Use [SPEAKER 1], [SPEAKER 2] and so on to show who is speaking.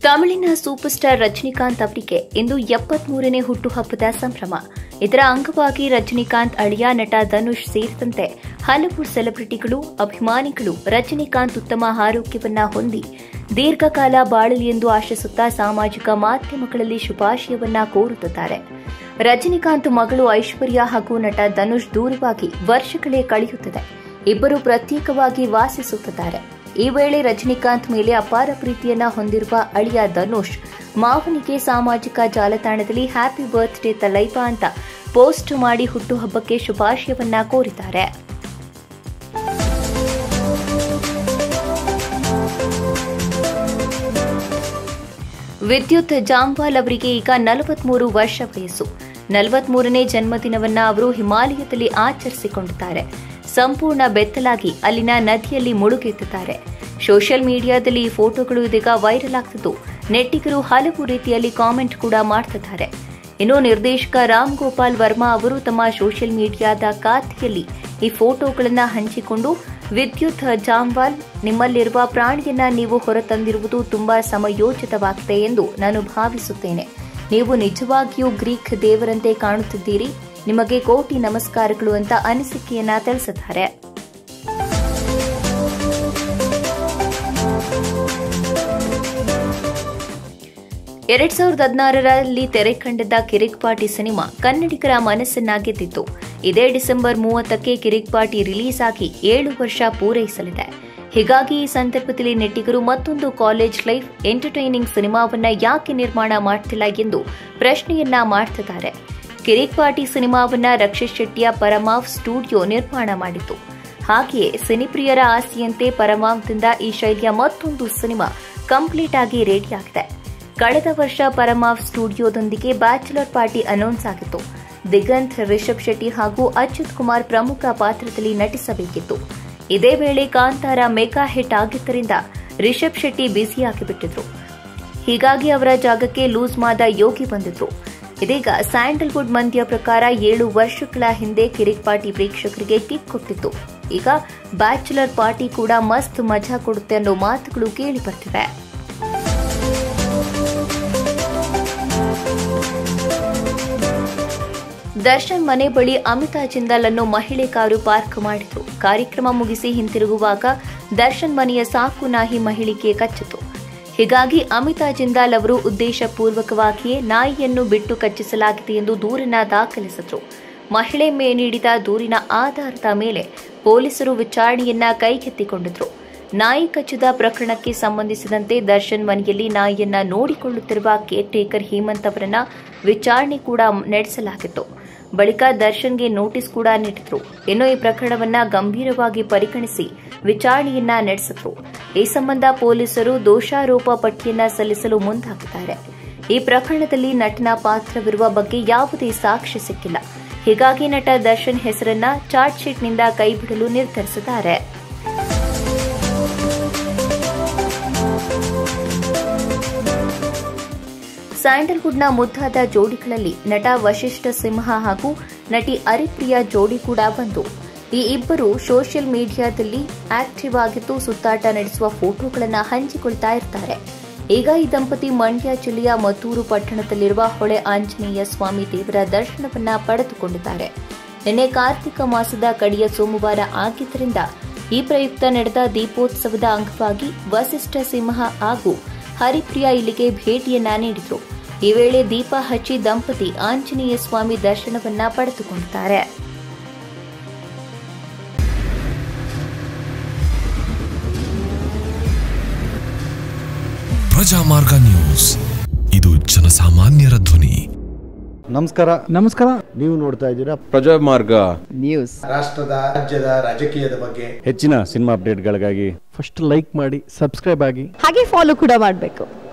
[SPEAKER 1] ತಮಿಳಿನ super star Rajinikanth ಅವರಿಗೆ ಇಂದು ಎಪ್ಪತ್ಮೂರನೇ ಹುಟ್ಟುಹಬ್ಬದ ಸಂಭ್ರಮ ಇದರ ಅಂಗವಾಗಿ ರಜನಿಕಾಂತ್ ಅಳಿಯ ನಟ ಧನುಷ್ ಸೇರಿದಂತೆ ಹಲವು ಸೆಲೆಬ್ರಿಟಿಗಳು ಅಭಿಮಾನಿಗಳು ರಜನಿಕಾಂತ್ ಉತ್ತಮ ಆರೋಗ್ಯವನ್ನ ಹೊಂದಿ ದೀರ್ಘಕಾಲ ಬಾಳಲಿ ಎಂದು ಆಶಿಸುತ್ತಾ ಸಾಮಾಜಿಕ ಮಾಧ್ಯಮಗಳಲ್ಲಿ ಶುಭಾಶಯವನ್ನ ಕೋರುತ್ತಿದ್ದಾರೆ ರಜನಿಕಾಂತ್ ಮಗಳು ಐಶ್ವರ್ಯ ಹಾಗೂ ನಟ ಧನುಷ್ ದೂರವಾಗಿ ವರ್ಷಗಳೇ ಕಳೆಯುತ್ತಿದೆ ಇಬ್ಬರು ಪ್ರತ್ಯೇಕವಾಗಿ ವಾಸಿಸುತ್ತಿದ್ದಾರೆ ಈ ವೇಳೆ ರಜನಿಕಾಂತ್ ಮೇಲೆ ಅಪಾರ ಪ್ರೀತಿಯನ್ನ ಹೊಂದಿರುವ ಅಳಿಯ ಧನುಷ್ ಮಾವನಿಗೆ ಸಾಮಾಜಿಕ ಜಾಲತಾಣದಲ್ಲಿ ಹ್ಯಾಪಿ ಬರ್ತ್ಡೇ ತಲೈಪ ಅಂತ ಪೋಸ್ಟ್ ಮಾಡಿ ಹುಟ್ಟುಹಬ್ಬಕ್ಕೆ ಶುಭಾಶಯವನ್ನ ಕೋರಿದ್ದಾರೆ ವಿದ್ಯುತ್ ಜಾಂವಾಲ್ ಅವರಿಗೆ ಈಗ ನಲವತ್ಮೂರು ವರ್ಷ ವಯಸ್ಸು ನಲವತ್ಮೂರನೇ ಜನ್ಮದಿನವನ್ನ ಅವರು ಹಿಮಾಲಯದಲ್ಲಿ ಆಚರಿಸಿಕೊಂಡಿದ್ದಾರೆ ಸಂಪೂರ್ಣ ಬೆತ್ತಲಾಗಿ ಅಲ್ಲಿನ ನದಿಯಲ್ಲಿ ಮುಳುಗೆದ್ದಿದ್ದಾರೆ ಸೋಷಿಯಲ್ ಮೀಡಿಯಾದಲ್ಲಿ ಈ ಫೋಟೋಗಳು ಇದೀಗ ವೈರಲ್ ಆಗ್ತಿದ್ದು ನೆಟ್ಟಿಗರು ಹಲವು ರೀತಿಯಲ್ಲಿ ಕಾಮೆಂಟ್ ಕೂಡ ಮಾಡ್ತಿದ್ದಾರೆ ಇನ್ನು ನಿರ್ದೇಶಕ ರಾಮ್ ಗೋಪಾಲ್ ವರ್ಮಾ ಅವರು ತಮ್ಮ ಸೋಷಿಯಲ್ ಮೀಡಿಯಾದ ಖಾತೆಯಲ್ಲಿ ಈ ಫೋಟೋಗಳನ್ನ ಹಂಚಿಕೊಂಡು ವಿದ್ಯುತ್ ಜಾಂವಾಲ್ ನಿಮ್ಮಲ್ಲಿರುವ ಪ್ರಾಣಿಯನ್ನ ನೀವು ಹೊರತಂದಿರುವುದು ತುಂಬಾ ಸಮಯೋಚಿತವಾಗಿದೆ ಎಂದು ನಾನು ಭಾವಿಸುತ್ತೇನೆ ನೀವು ನಿಜವಾಗಿಯೂ ಗ್ರೀಕ್ ದೇವರಂತೆ ಕಾಣುತ್ತಿದ್ದೀರಿ ನಿಮಗೆ ಕೋಟಿ ನಮಸ್ಕಾರಗಳು ಅಂತ ಅನಿಸಿಕೆಯನ್ನ ತಿಳಿಸಿದ್ದಾರೆ ಎರಡ್ ಸಾವಿರದ ಹದಿನಾರರಲ್ಲಿ ತೆರೆ ಕಂಡಿದ್ದ ಕಿರಿಕ್ ಪಾಟಿ ಸಿನಿಮಾ ಕನ್ನಡಿಗರ ಮನಸ್ಸನ್ನ ಗೆದ್ದಿತ್ತು ಇದೇ ಡಿಸೆಂಬರ್ ಮೂವತ್ತಕ್ಕೆ ಕಿರಿಕ್ ಪಾಟಿ ರಿಲೀಸ್ ಆಗಿ ಏಳು ವರ್ಷ ಪೂರೈಸಲಿದೆ ಹೀಗಾಗಿ ಈ ಸಂದರ್ಭದಲ್ಲಿ ನೆಟ್ಟಿಗರು ಮತ್ತೊಂದು ಕಾಲೇಜ್ ಲೈಫ್ ಎಂಟರ್ಟೈನಿಂಗ್ ಸಿನಿಮಾವನ್ನ ಯಾಕೆ ನಿರ್ಮಾಣ ಮಾಡ್ತಿಲ್ಲ ಎಂದು ಪ್ರಶ್ನೆಯನ್ನ ಮಾಡ್ತಿದ್ದಾರೆ ಕಿರಿಕ್ ಪಾಟಿ ಸಿನಿಮಾವನ್ನ ರಕ್ಷಿತ್ ಶೆಟ್ಟಿಯ ಪರಮಾವ್ ಸ್ಟುಡಿಯೋ ನಿರ್ಮಾಣ ಮಾಡಿತು ಹಾಗೆಯೇ ಸಿನಿಪ್ರಿಯರ ಆಸೆಯಂತೆ ಪರಮಾವ್ದಿಂದ ಈ ಶೈಲಿಯ ಮತ್ತೊಂದು ಸಿನಿಮಾ ಕಂಪ್ಲೀಟ್ ಆಗಿ ರೆಡಿಯಾಗಿದೆ ಕಳೆದ ವರ್ಷ ಪರಮಾವ್ ಸ್ಟುಡಿಯೋದೊಂದಿಗೆ ಬ್ಯಾಚುಲರ್ ಪಾರ್ಟಿ ಅನೌನ್ಸ್ ಆಗಿತ್ತು ದಿಗಂತ್ ರಿಷಬ್ ಶೆಟ್ಟಿ ಹಾಗೂ ಅಚ್ಯುತ್ ಕುಮಾರ್ ಪ್ರಮುಖ ಪಾತ್ರದಲ್ಲಿ ನಟಿಸಬೇಕಿತ್ತು ಇದೇ ವೇಳೆ ಕಾಂತಾರ ಮೆಗಾ ಹಿಟ್ ಆಗಿದ್ದರಿಂದ ರಿಷಬ್ ಶೆಟ್ಟಿ ಬ್ಯುಸಿಯಾಗಿಬಿಟ್ಟಿದ್ರು ಹೀಗಾಗಿ ಅವರ ಜಾಗಕ್ಕೆ ಲೂಸ್ ಮಾದ ಯೋಗಿ ಬಂದಿದ್ರು ಇದೀಗ ಸ್ಯಾಂಡಲ್ವುಡ್ ಮಂದಿಯ ಪ್ರಕಾರ ಏಳು ವರ್ಷಗಳ ಹಿಂದೆ ಕಿರಿಕ್ ಪಾರ್ಟಿ ಪ್ರೇಕ್ಷಕರಿಗೆ ಕಿಕ್ ಕೊಟ್ಟಿತ್ತು ಈಗ ಬ್ಯಾಚುಲರ್ ಪಾರ್ಟಿ ಕೂಡ ಮಸ್ತ್ ಮಜಾ ಕೊಡುತ್ತೆ ಅನ್ನೋ ಮಾತುಗಳು ಕೇಳಿ ಬರ್ತಿವೆ ದರ್ಶನ್ ಮನೆ ಬಳಿ ಅಮಿತಾ ಜಿಂದಾಲ್ ಅನ್ನೋ ಮಹಿಳೆ ಕಾರು ಪಾರ್ಕ್ ಮಾಡಿದ್ರು ಕಾರ್ಯಕ್ರಮ ಮುಗಿಸಿ ಹಿಂತಿರುಗುವಾಗ ದರ್ಶನ್ ಮನೆಯ ಸಾಕು ನಾಹಿ ಮಹಿಳೆಗೆ ಕಚ್ಚಿತು ಹೀಗಾಗಿ ಅಮಿತಾ ಜಿಂದಾಲ್ ಅವರು ಉದ್ದೇಶಪೂರ್ವಕವಾಗಿಯೇ ನಾಯಿಯನ್ನು ಬಿಟ್ಟು ಕಚ್ಚಿಸಲಾಗಿದೆ ಎಂದು ದೂರನ್ನ ದಾಖಲಿಸಿದ್ರು ಮಹಿಳೆ ಮೇ ನೀಡಿದ ದೂರಿನ ಆಧಾರದ ಮೇಲೆ ಪೊಲೀಸರು ವಿಚಾರಣೆಯನ್ನ ಕೈಗೆತ್ತಿಕೊಂಡಿದ್ರು ನಾಯಿ ಕಚ್ಚಿದ ಪ್ರಕರಣಕ್ಕೆ ಸಂಬಂಧಿಸಿದಂತೆ ದರ್ಶನ್ ಮನೆಯಲ್ಲಿ ನಾಯಿಯನ್ನ ನೋಡಿಕೊಳ್ಳುತ್ತಿರುವ ಕೇರ್ ಟೇಕರ್ ಹೇಮಂತ್ ಅವರನ್ನ ವಿಚಾರಣೆ ಕೂಡ ನಡೆಸಲಾಗಿತ್ತು ಬಳಿಕ ದರ್ಶನ್ಗೆ ನೋಟಿಸ್ ಕೂಡ ನೀಡಿದ್ರು ಇನ್ನು ಈ ಪ್ರಕರಣವನ್ನ ಗಂಭೀರವಾಗಿ ಪರಿಗಣಿಸಿ ವಿಚಾರಣೆಯನ್ನ ನಡೆಸಿದ್ರು ಈ ಸಂಬಂಧ ಪೊಲೀಸರು ದೋಷಾರೋಪ ಪಟ್ಟಿಯನ್ನ ಸಲ್ಲಿಸಲು ಮುಂದಾಗಿದ್ದಾರೆ ಈ ಪ್ರಕರಣದಲ್ಲಿ ನಟನ ಪಾತ್ರವಿರುವ ಬಗ್ಗೆ ಯಾವುದೇ ಸಾಕ್ಷ್ಯ ಸಿಕ್ಕಿಲ್ಲ ಹೀಗಾಗಿ ನಟ ದರ್ಶನ್ ಹೆಸರನ್ನ ಚಾರ್ಜ್ ಶೀಟ್ನಿಂದ ಕೈಬಿಡಲು ನಿರ್ಧರಿಸಿದ್ದಾರೆ ಸ್ಯಾಂಡಲ್ವುಡ್ನ ಮುದ್ದಾದ ಜೋಡಿಗಳಲ್ಲಿ ನಟ ವಶಿಷ್ಠ ಸಿಂಹ ಹಾಗೂ ನಟಿ ಅರಿಪ್ರಿಯಾ ಜೋಡಿ ಕೂಡ ಬಂದು ಈ ಇಬ್ಬರು ಸೋಷಿಯಲ್ ಮೀಡಿಯಾದಲ್ಲಿ ಆಕ್ಟಿವ್ ಆಗಿದ್ದು ಸುತ್ತಾಟ ನಡೆಸುವ ಫೋಟೋಗಳನ್ನು ಹಂಚಿಕೊಳ್ತಾ ಇರ್ತಾರೆ ಈಗ ಈ ದಂಪತಿ ಮಂಡ್ಯ ಜಿಲ್ಲೆಯ ಮದ್ದೂರು ಪಟ್ಟಣದಲ್ಲಿರುವ ಹೊಳೆ ಆಂಜನೇಯ ಸ್ವಾಮಿ ದೇವರ ದರ್ಶನವನ್ನ ಪಡೆದುಕೊಂಡಿದ್ದಾರೆ ನಿನ್ನೆ ಕಾರ್ತಿಕ ಮಾಸದ ಕಡೆಯ ಸೋಮವಾರ ಆಗಿದ್ದರಿಂದ ಈ ಪ್ರಯುಕ್ತ ನಡೆದ ದೀಪೋತ್ಸವದ ಅಂಗವಾಗಿ ವಸಿಷ್ಠ ಸಿಂಹ ಹಾಗೂ ಹರಿಪ್ರಿಯಾ ಇಲ್ಲಿಗೆ ಭೇಟಿಯನ್ನ ನೀಡಿದ್ರು ಈ ವೇಳೆ ದೀಪ ಹಚ್ಚಿ ದಂಪತಿ ಆಂಜನೇಯ ಸ್ವಾಮಿ ದರ್ಶನವನ್ನ ಪಡೆದುಕೊಂಡಿದ್ದಾರೆ
[SPEAKER 2] ಪ್ರಜಾಮಾರ್ಗ ನ್ಯೂಸ್ ಇದು ಜನಸಾಮಾನ್ಯರ ಧ್ವನಿ
[SPEAKER 3] ನಮಸ್ಕಾರ
[SPEAKER 4] ನಮಸ್ಕಾರ
[SPEAKER 3] ನೀವು ನೋಡ್ತಾ ಇದ್ದೀರಾ
[SPEAKER 5] ಪ್ರಜಾಮಾರ್ಗ
[SPEAKER 4] ನ್ಯೂಸ್
[SPEAKER 6] ರಾಷ್ಟ್ರದ ರಾಜ್ಯದ ರಾಜಕೀಯದ ಬಗ್ಗೆ
[SPEAKER 3] ಹೆಚ್ಚಿನ ಸಿನಿಮಾ ಅಪ್ಡೇಟ್ಗಳಿಗಾಗಿ
[SPEAKER 4] ಫಸ್ಟ್ ಲೈಕ್ ಮಾಡಿ ಸಬ್ಸ್ಕ್ರೈಬ್ ಆಗಿ
[SPEAKER 7] ಹಾಗೆ ಫಾಲೋ ಕೂಡ ಮಾಡಬೇಕು